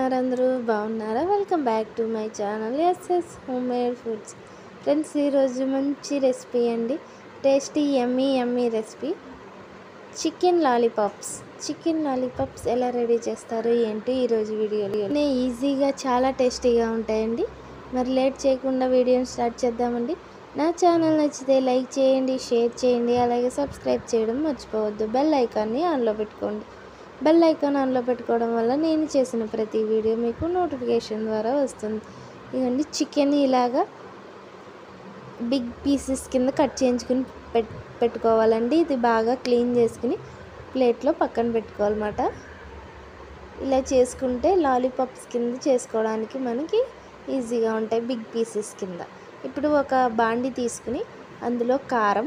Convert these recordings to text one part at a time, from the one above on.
ఉన్నారు అందరూ బాగున్నారా welcome back to my channel SS home made foods friends ఈరోజు మంచి రెసిపీ అండి tasty yummy yummy recipe chicken lollipops chicken lollipops ఎలా రెడీ చేస్తారు ఏంటి ఈరోజు వీడియోలో నేను ఈజీగా చాలా టేస్టీగా ఉంటాయండి మరి లేట్ చేయకుండా వీడియోని స్టార్ట్ చేద్దామండి నా ఛానల్ నచ్చితే లైక్ చేయండి షేర్ చేయండి అలాగే సబ్స్క్రైబ్ చేయడం మర్చిపోవద్దు బెల్ ఐకాన్ని ఆన్లో పెట్టుకోండి బెల్ ఐకాన్ ఆన్లో పెట్టుకోవడం వల్ల నేను చేసిన ప్రతి వీడియో మీకు నోటిఫికేషన్ ద్వారా వస్తుంది ఇదండి చికెన్ ఇలాగా బిగ్ పీసెస్ కింద కట్ చేయించుకుని పెట్ పెట్టుకోవాలండి ఇది బాగా క్లీన్ చేసుకుని ప్లేట్లో పక్కన పెట్టుకోవాలన్నమాట ఇలా చేసుకుంటే లాలీపాప్స్ కింద చేసుకోవడానికి మనకి ఈజీగా ఉంటాయి బిగ్ పీసెస్ కింద ఇప్పుడు ఒక బాండి తీసుకుని అందులో కారం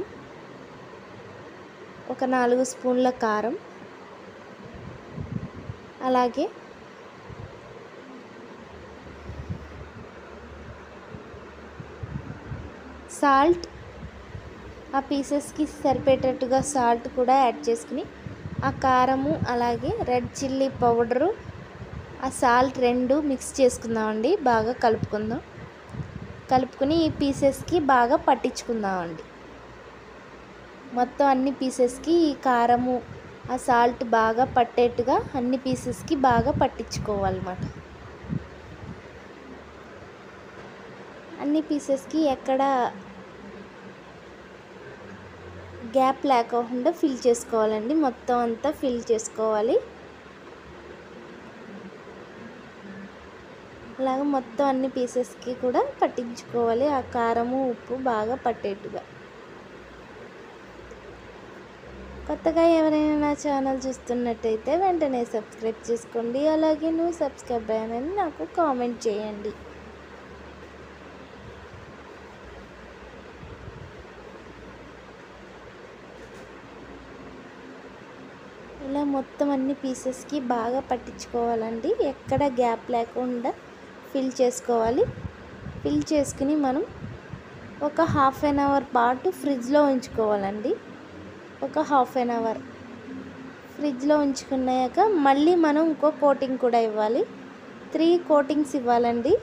ఒక నాలుగు స్పూన్ల కారం అలాగే సాల్ట్ ఆ పీసెస్కి సరిపోయేటట్టుగా సాల్ట్ కూడా యాడ్ చేసుకుని ఆ కారము అలాగే రెడ్ చిల్లీ పౌడరు ఆ సాల్ట్ రెండు మిక్స్ చేసుకుందామండి బాగా కలుపుకుందాం కలుపుకుని ఈ పీసెస్కి బాగా పట్టించుకుందామండి మొత్తం అన్ని పీసెస్కి ఈ కారము ఆ సాల్ట్ బాగా పట్టేట్టుగా అన్ని పీసెస్కి బాగా పట్టించుకోవాలన్నమాట అన్ని పీసెస్కి ఎక్కడ గ్యాప్ లేకుండా ఫిల్ చేసుకోవాలండి మొత్తం అంతా ఫిల్ చేసుకోవాలి అలాగే మొత్తం అన్ని పీసెస్కి కూడా పట్టించుకోవాలి ఆ కారము ఉప్పు బాగా పట్టేట్టుగా కొత్తగా ఎవరైనా నా ఛానల్ చూస్తున్నట్టయితే వెంటనే సబ్స్క్రైబ్ చేసుకోండి అలాగే నువ్వు సబ్స్క్రైబ్ అయ్యానని నాకు కామెంట్ చేయండి ఇలా మొత్తం అన్ని పీసెస్కి బాగా పట్టించుకోవాలండి ఎక్కడ గ్యాప్ లేకుండా ఫిల్ చేసుకోవాలి ఫిల్ చేసుకుని మనం ఒక హాఫ్ అన్ అవర్ పాటు ఫ్రిడ్జ్లో ఉంచుకోవాలండి ఒక హాఫ్ అన్ అవర్ ఫ్రిడ్జ్లో ఉంచుకున్నాక మళ్ళీ మనం ఇంకో కోటింగ్ కూడా ఇవ్వాలి త్రీ కోటింగ్స్ ఇవ్వాలండి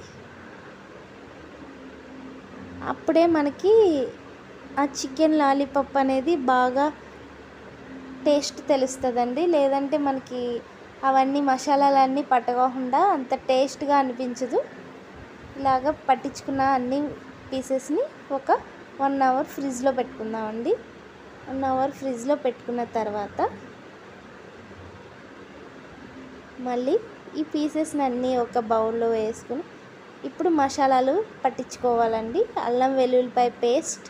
అప్పుడే మనకి ఆ చికెన్ లాలీపాప్ అనేది బాగా టేస్ట్ తెలుస్తుందండి లేదంటే మనకి అవన్నీ మసాలాలన్నీ పట్టకోకుండా అంత టేస్ట్గా అనిపించదు ఇలాగ పట్టించుకున్న అన్ని పీసెస్ని ఒక వన్ అవర్ ఫ్రిడ్జ్లో పెట్టుకుందామండి వన్ అవర్ ఫ్రిడ్జ్లో పెట్టుకున్న తర్వాత మళ్ళీ ఈ పీసెస్ని అన్నీ ఒక బౌల్లో వేసుకుని ఇప్పుడు మసాలాలు పట్టించుకోవాలండి అల్లం వెల్లుల్లిపాయ పేస్ట్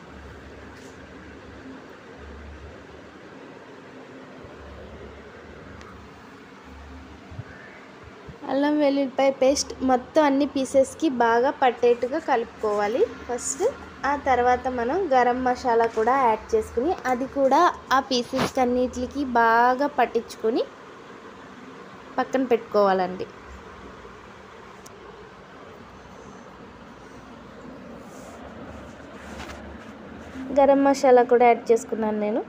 అల్లం వెల్లుల్లిపాయ పేస్ట్ మొత్తం అన్ని పీసెస్కి బాగా పట్టేట్టుగా కలుపుకోవాలి ఫస్ట్ ఆ తర్వాత మనం గరం మసాలా కూడా యాడ్ చేసుకుని అది కూడా ఆ పీసెస్కి అన్నిటికి బాగా పట్టించుకొని పక్కన పెట్టుకోవాలండి గరం మసాలా కూడా యాడ్ చేసుకున్నాను నేను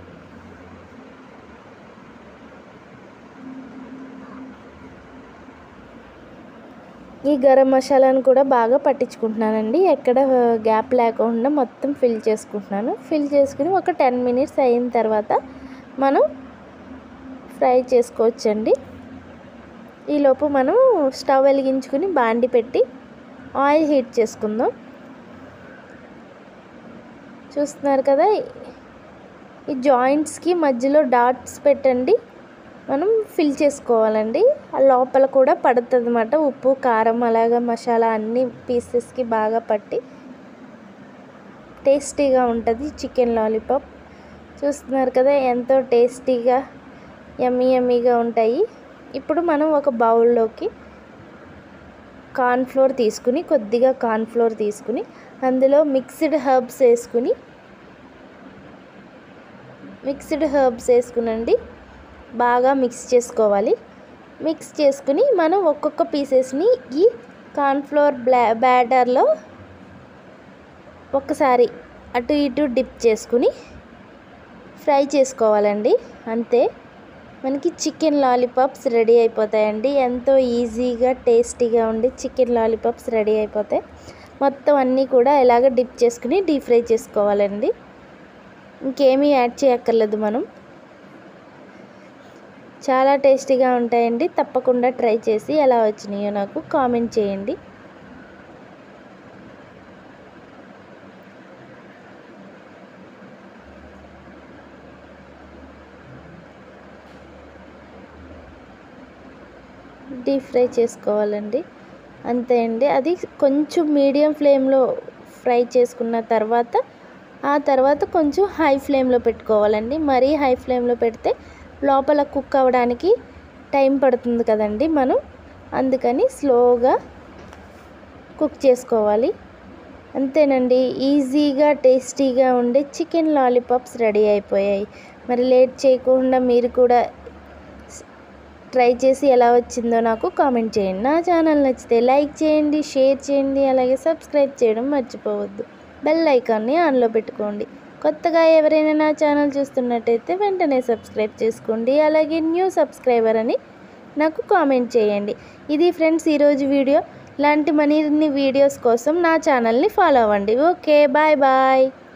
ఈ గరం మసాలాను కూడా బాగా పట్టించుకుంటున్నానండి ఎక్కడ గ్యాప్ లేకుండా మొత్తం ఫిల్ చేసుకుంటున్నాను ఫిల్ చేసుకుని ఒక టెన్ మినిట్స్ అయిన తర్వాత మనం ఫ్రై చేసుకోవచ్చండి ఈలోపు మనం స్టవ్ వెలిగించుకుని బాండి పెట్టి ఆయిల్ హీట్ చేసుకుందాం చూస్తున్నారు కదా ఈ జాయింట్స్కి మధ్యలో డాట్స్ పెట్టండి మనం ఫిల్ చేసుకోవాలండి ఆ లోపల కూడా పడుతుంది అన్నమాట ఉప్పు కారం అలాగా మసాలా అన్ని పీసెస్కి బాగా పట్టి టేస్టీగా ఉంటుంది చికెన్ లాలీపాప్ చూస్తున్నారు కదా ఎంతో టేస్టీగా యమ్మీ యమ్మీగా ఉంటాయి ఇప్పుడు మనం ఒక బౌల్లోకి కార్న్ఫ్లోర్ తీసుకుని కొద్దిగా కార్న్ఫ్లోర్ తీసుకుని అందులో మిక్స్డ్ హర్బ్స్ వేసుకుని మిక్స్డ్ హర్బ్స్ వేసుకునండి బాగా మిక్స్ చేసుకోవాలి మిక్స్ చేసుకుని మనం ఒక్కొక్క పీసెస్ని ఈ కార్న్ఫ్లోర్ బ్లా బ్యాటర్లో ఒకసారి అటు ఇటు డిప్ చేసుకుని ఫ్రై చేసుకోవాలండి అంతే మనకి చికెన్ లాలీపాప్స్ రెడీ అయిపోతాయండి ఎంతో ఈజీగా టేస్టీగా ఉండి చికెన్ లాలీపాప్స్ రెడీ అయిపోతాయి మొత్తం అన్నీ కూడా ఇలాగ డిప్ చేసుకుని డీప్ ఫ్రై చేసుకోవాలండి ఇంకేమీ యాడ్ చేయక్కర్లేదు మనం చాలా టేస్టీగా ఉంటాయండి తప్పకుండా ట్రై చేసి ఎలా వచ్చినాయో నాకు కామెంట్ చేయండి డీప్ ఫ్రై చేసుకోవాలండి అంతే అండి అది కొంచెం మీడియం ఫ్లేమ్లో ఫ్రై చేసుకున్న తర్వాత ఆ తర్వాత కొంచెం హై ఫ్లేమ్లో పెట్టుకోవాలండి మరీ హై ఫ్లేమ్లో పెడితే లోపల కుక్ అవ్వడానికి టైం పడుతుంది కదండి మనం అందుకని స్లోగా కుక్ చేసుకోవాలి అంతేనండి ఈజీగా టేస్టీగా ఉండే చికెన్ లాలీపాప్స్ రెడీ అయిపోయాయి మరి లేట్ చేయకుండా మీరు కూడా ట్రై చేసి ఎలా వచ్చిందో నాకు కామెంట్ చేయండి నా ఛానల్ నచ్చితే లైక్ చేయండి షేర్ చేయండి అలాగే సబ్స్క్రైబ్ చేయడం మర్చిపోవద్దు బెల్ ఐకాన్ని ఆన్లో పెట్టుకోండి కొత్తగా ఎవరైనా నా ఛానల్ చూస్తున్నట్టయితే వెంటనే సబ్స్క్రైబ్ చేసుకోండి అలాగే న్యూ సబ్స్క్రైబర్ అని నాకు కామెంట్ చేయండి ఇది ఫ్రెండ్స్ ఈరోజు వీడియో లాంటి మరిన్ని వీడియోస్ కోసం నా ఛానల్ని ఫాలో అవ్వండి ఓకే బాయ్ బాయ్